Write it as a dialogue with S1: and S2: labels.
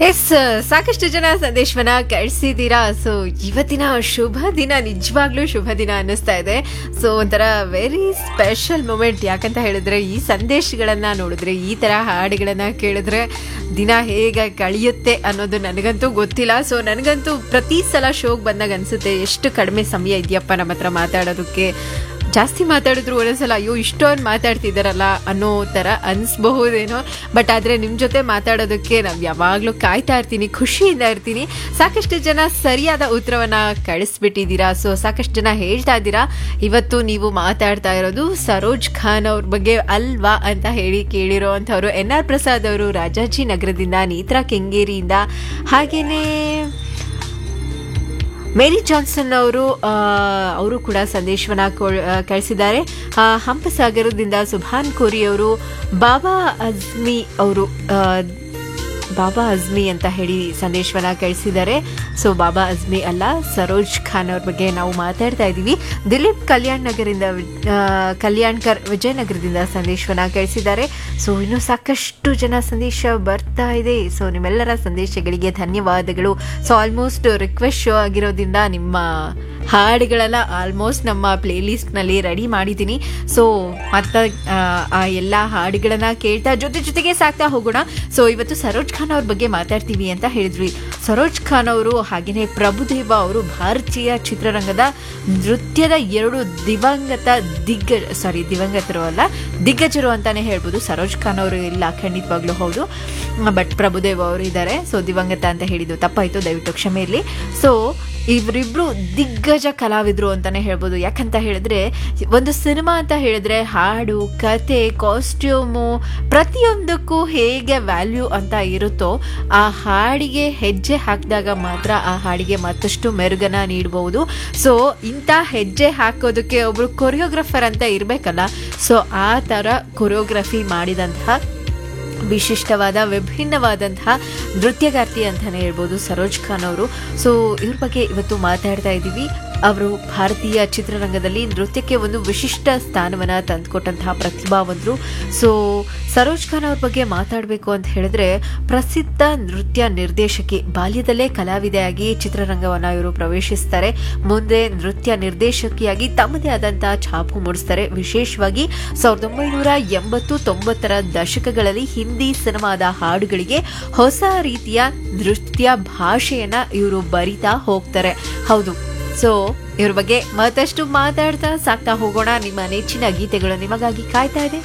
S1: S ಸಾಕಷ್ಟು ಜನ ಸಂದೇಶವನ್ನ ಕಳಿಸಿದ್ದೀರಾ ಸೊ ಇವತ್ತಿನ ಶುಭ ದಿನ ನಿಜವಾಗ್ಲೂ ಶುಭ ದಿನ ಅನ್ನಿಸ್ತಾ ಇದೆ ಸೊ ಒಂಥರ ವೆರಿ ಸ್ಪೆಷಲ್ ಮೂಮೆಂಟ್ ಯಾಕಂತ ಹೇಳಿದ್ರೆ ಈ ಸಂದೇಶಗಳನ್ನ ನೋಡಿದ್ರೆ ಈ ತರ ಹಾಡುಗಳನ್ನ ಕೇಳಿದ್ರೆ ದಿನ ಹೇಗೆ ಕಳೆಯುತ್ತೆ ಅನ್ನೋದು ನನಗಂತೂ ಗೊತ್ತಿಲ್ಲ ಸೊ ನನಗಂತೂ ಪ್ರತಿ ಸಲ ಶೋಗೆ ಬಂದಾಗ ಅನ್ಸುತ್ತೆ ಎಷ್ಟು ಕಡಿಮೆ ಸಮಯ ಇದೆಯಪ್ಪ ನಮ್ಮ ಹತ್ರ ಮಾತಾಡೋದಕ್ಕೆ ಜಾಸ್ತಿ ಮಾತಾಡಿದ್ರು ಒಂದೊಂದ್ಸಲ ಅಯ್ಯೋ ಇಷ್ಟೊಂದು ಮಾತಾಡ್ತಿದ್ದಾರಲ್ಲ ಅನ್ನೋ ಥರ ಅನಿಸ್ಬಹುದೇನೋ ಬಟ್ ಆದರೆ ನಿಮ್ಮ ಜೊತೆ ಮಾತಾಡೋದಕ್ಕೆ ನಾವು ಯಾವಾಗಲೂ ಕಾಯ್ತಾ ಇರ್ತೀನಿ ಖುಷಿಯಿಂದ ಇರ್ತೀನಿ ಸಾಕಷ್ಟು ಜನ ಸರಿಯಾದ ಉತ್ತರವನ್ನ ಕಳಿಸ್ಬಿಟ್ಟಿದ್ದೀರಾ ಸೊ ಸಾಕಷ್ಟು ಜನ ಹೇಳ್ತಾ ಇದ್ದೀರಾ ಇವತ್ತು ನೀವು ಮಾತಾಡ್ತಾ ಇರೋದು ಸರೋಜ್ ಖಾನ್ ಅವ್ರ ಬಗ್ಗೆ ಅಲ್ವಾ ಅಂತ ಹೇಳಿ ಕೇಳಿರೋ ಅಂಥವ್ರು ಎನ್ ಆರ್ ಪ್ರಸಾದ್ ಅವರು ರಾಜಾಜಿ ನಗರದಿಂದ ನೇತ್ರಾ ಕೆಂಗೇರಿಯಿಂದ ಹಾಗೇನೇ ಮೇರಿ ಜಾನ್ಸನ್ ಅವರು ಅವರು ಕೂಡ ಸಂದೇಶವನ್ನ ಕೊ- ಆ, ಕಳಿಸಿದ್ದಾರೆ ಆ, ಹಂಪಸಾಗರದಿಂದ ಸುಭಾನ್ ಕೋರಿ ಅವರು ಬಾಬಾ ಅಜ್ಮಿ ಅವರು ಆ, ಬಾಬಾ ಅಜ್ಮಿ ಅಂತ ಹೇಳಿ ಸಂದೇಶವನ್ನ ಕಳಿಸಿದ್ದಾರೆ ಸೊ ಬಾಬಾ ಅಜ್ಮಿ ಅಲ್ಲ ಸರೋಜ್ ಖಾನ್ ಅವ್ರ ಬಗ್ಗೆ ನಾವು ಮಾತಾಡ್ತಾ ಇದ್ದೀವಿ ದಿಲೀಪ್ ಕಲ್ಯಾಣ್ ನಗರಿಂದ ಆ, ಕಲ್ಯಾಣ್ಕರ್ ವಿಜಯನಗರದಿಂದ ಸಂದೇಶವನ್ನ ಕಳಿಸಿದ್ದಾರೆ ಸೊ ಇನ್ನು ಸಾಕಷ್ಟು ಜನ ಸಂದೇಶ ಬರ್ತಾ ಇದೆ ಸೊ ನಿಮ್ಮೆಲ್ಲರ ಸಂದೇಶಗಳಿಗೆ ಧನ್ಯವಾದಗಳು ಸೊ ಆಲ್ಮೋಸ್ಟ್ ರಿಕ್ವೆಸ್ಟ್ ಶೋ ಆಗಿರೋದ್ರಿಂದ ನಿಮ್ಮ ಹಾಡುಗಳೆಲ್ಲ ಆಲ್ಮೋಸ್ಟ್ ನಮ್ಮ ಪ್ಲೇ ಲಿಸ್ಟ್ನಲ್ಲಿ ರೆಡಿ ಮಾಡಿದ್ದೀನಿ ಸೊ ಮತ್ತೆ ಆ, ಆ ಎಲ್ಲ ಹಾಡುಗಳನ್ನ ಕೇಳ್ತಾ ಜೊತೆ ಜೊತೆಗೆ ಸಾಕ್ತಾ ಹೋಗೋಣ ಸೊ ಇವತ್ತು ಸರೋಜ್ ಖಾನ್ ಅವ್ರ ಬಗ್ಗೆ ಮಾತಾಡ್ತೀವಿ ಅಂತ ಹೇಳಿದ್ವಿ ಸರೋಜ್ ಖಾನ್ ಅವರು ಹಾಗೆಯೇ ಪ್ರಭುದೇವ ಅವರು ಭಾರತೀಯ ಚಿತ್ರರಂಗದ ನೃತ್ಯದ ಎರಡು ದಿವಂಗತ ದಿಗ್ಗ ಸಾರಿ ದಿವಂಗತರು ಅಲ್ಲ ದಿಗ್ಗಜರು ಅಂತಾನೆ ಹೇಳ್ಬೋದು ಸರೋಜ್ ಖಾನ್ ಅವರು ಇಲ್ಲ ಖಂಡಿತವಾಗ್ಲೂ ಹೌದು ಬಟ್ ಪ್ರಭುದೇವ ಅವರು ಇದ್ದಾರೆ ಸೊ ದಿವಂಗತ ಅಂತ ಹೇಳಿದ್ದು ತಪ್ಪಾಯ್ತು ದಯವಿಟ್ಟು ಕ್ಷಮೆ ಇರಲಿ ಸೊ ಇವರಿಬ್ರು ದಿಗ್ಗಜ ಕಲಾವಿದ್ರು ಅಂತಾನೆ ಹೇಳ್ಬೋದು ಯಾಕಂತ ಹೇಳಿದ್ರೆ ಒಂದು ಸಿನಿಮಾ ಅಂತ ಹೇಳಿದ್ರೆ ಹಾಡು ಕತೆ ಕಾಸ್ಟ್ಯೂಮು ಪ್ರತಿಯೊಂದಕ್ಕೂ ಹೇಗೆ ವ್ಯಾಲ್ಯೂ ಅಂತ ಇರುತ್ತೋ ಆ ಹಾಡಿಗೆ ಹೆಜ್ಜೆ ಹಾಕಿದಾಗ ಮಾತ್ರ ಆ ಹಾಡಿಗೆ ಮತ್ತಷ್ಟು ಮೆರುಗನ್ನ ನೀಡಬಹುದು ಸೊ ಇಂಥ ಹೆಜ್ಜೆ ಹಾಕೋದಕ್ಕೆ ಒಬ್ರು ಕೊರಿಯೋಗ್ರಫರ್ ಅಂತ ಇರಬೇಕಲ್ಲ ಸೊ ಆ ಥರ ಕೊರಿಯೋಗ್ರಫಿ ಮಾಡಿದಂತಹ ವಿಶಿಷ್ಟವಾದ ವಿಭಿನ್ನವಾದಂತಹ ನೃತ್ಯಗಾರ್ತಿ ಅಂತಾನೆ ಹೇಳ್ಬೋದು ಸರೋಜ್ ಖಾನ್ ಅವರು ಸೊ ಇವ್ರ ಬಗ್ಗೆ ಇವತ್ತು ಮಾತಾಡ್ತಾ ಇದ್ದೀವಿ ಅವರು ಭಾರತೀಯ ಚಿತ್ರರಂಗದಲ್ಲಿ ನೃತ್ಯಕ್ಕೆ ಒಂದು ವಿಶಿಷ್ಟ ಸ್ಥಾನವನ್ನ ತಂದುಕೊಟ್ಟಂತಹ ಪ್ರತಿಭಾವಂತರು ಸೊ ಸರೋಜ್ ಖಾನ್ ಅವ್ರ ಬಗ್ಗೆ ಮಾತಾಡಬೇಕು ಅಂತ ಹೇಳಿದ್ರೆ ಪ್ರಸಿದ್ಧ ನೃತ್ಯ ನಿರ್ದೇಶಕಿ ಬಾಲ್ಯದಲ್ಲೇ ಕಲಾವಿದೆಯಾಗಿ ಚಿತ್ರರಂಗವನ್ನ ಇವರು ಪ್ರವೇಶಿಸ್ತಾರೆ ಮುಂದೆ ನೃತ್ಯ ನಿರ್ದೇಶಕಿಯಾಗಿ ತಮ್ಮದೇ ಆದಂತಹ ಛಾಪು ಮೂಡಿಸ್ತಾರೆ ವಿಶೇಷವಾಗಿ ಸಾವಿರದ ಒಂಬೈನೂರ ಎಂಬತ್ತು ತೊಂಬತ್ತರ ದಶಕಗಳಲ್ಲಿ ಹಿಂದಿ ಸಿನಿಮಾದ ಹಾಡುಗಳಿಗೆ ಹೊಸ ರೀತಿಯ ನೃತ್ಯ ಭಾಷೆಯನ್ನ ಇವರು ಬರಿತಾ ಹೋಗ್ತಾರೆ ಹೌದು ಸೊ ಇವ್ರ ಬಗ್ಗೆ ಮತ್ತಷ್ಟು ಮಾತಾಡ್ತಾ ಸಾಕ್ತಾ ಹೋಗೋಣ ನಿಮ್ಮ ನೆಚ್ಚಿನ ಗೀತೆಗಳು ನಿಮಗಾಗಿ ಕಾಯ್ತಾ ಇದೆ